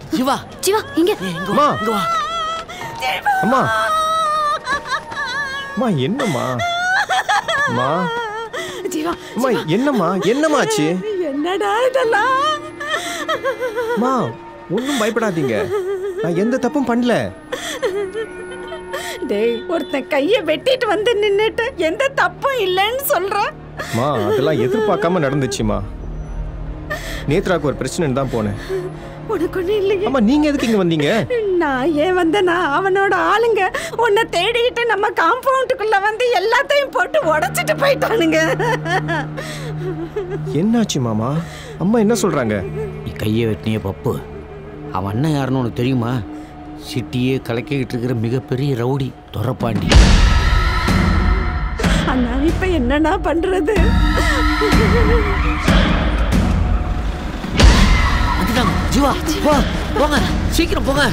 ஜீவா ஜீவா இங்க ஏய், இங்க அம்மா. வா இங்க வா அம்மா அம்மா என்னம்மா அம்மா ஜீவா அம்மா என்னம்மா என்னம்மா ஆச்சு என்னடா இதெல்லாம் அம்மா ஒன்றும் பயப்படாதீங்க நான் எந்த தப்பும் பண்ணல டேய் ஒருத்தன் கைய வெட்டிட்டு வந்து நின்னுட்டு எந்த தப்பும் இல்லைன்னு சொல்றான் அம்மா அதெல்லாம் எதிர்பார்க்காம நடந்துச்சுமா நேத்ராக்கு ஒரு பிரச்சனைன்னு தான் போனேன் உனக்கு ஒண்ணும் இல்லையே அம்மா நீங்க எதுக்கு இங்க வந்தீங்க நான் ஏன் வந்தேனா அவனோட ஆளுங்க உன்னை தேடிட்டு நம்ம காம்பவுண்டுக்குள்ள வந்து எல்லாத்தையும் போட்டு உடைச்சிட்டு போயிட்டானுங்க என்னாச்சு மாமா அம்மா என்ன சொல்றாங்க நீ கையை வெட்டினிய பப்பு அவன் அண்ணன் யாருன்னு உனக்கு தெரியுமா சிட்டியே கலக்கிக்கிட்டு இருக்கிற மிகப்பெரிய ரவுடி துரப்பாண்டி அண்ணா இப்ப என்னடா பண்றது வந்துட்டாங்க ஜீவா போ போங்க சீக்கிரம் போங்க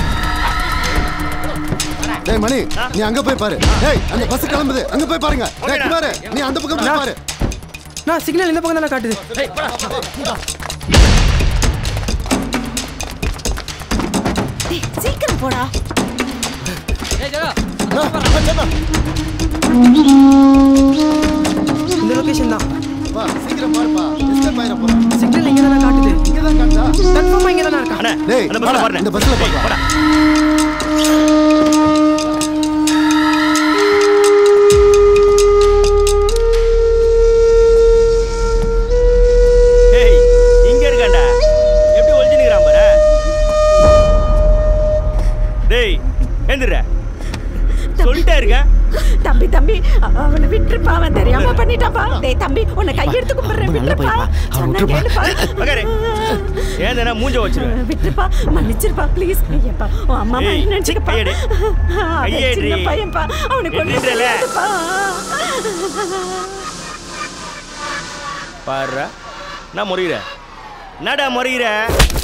டேய் மணி நீ அங்க போய் பாரு டேய் அந்த பஸ் கிளம்புது அங்க போய் பாருங்க டேய் குமாரு நீ அந்த பக்கம் போய் பாரு நான் சிக்னல் இந்த பக்கம் தானே காட்டுது டேய், சீக்கிரம் போடா இந்த லொகேஷன் தான் வா சீக்கிரம் பாருப்பா எஸ்கேப் ஆயிர போறோம் சிக்னல் இங்க தானே காட்டுது இங்க தான் காட்டா கன்ஃபார்மா இங்க தானே இருக்கா டேய் வாடா, இந்த பஸ்ல போலாம் ஏய் இங்க இருக்காண்டா எப்படி ஒளிஞ்சுனுக்குறான் பாரு டேய் எந்திர சொல்லிட்டே இருக்கேன் தம்பி தம்பி அ- அவனை விட்டுருப்பா அவன் தெரியாம பண்ணிட்டாப்பா டேய் தம்பி உன்னை கையெடுத்து கும்பிடுறேன் ரொம்ப நல்ல விட்டுருப்பா பையன்ப்பா. அவன் சொன்னா விட்டுருப்பா. கேளுப்பா. மகாரே ஏந்தனா மூஞ்ச வச்சிருவேன் விட்டுருப்பா மன்னிச்சிருப்பா ப்ளீஸ் ஐயப்பா உன் அம்மா ஏய், நினைச்சுக்கப்பா கையெடு. அவன் கையெடு. சின்ன பையன்பா அவனுக்கு ஒண்ணும் எட்ரின்றல. தெரியாதுப்பா. பாருடா நான் முறையிற என்னடா முறையிற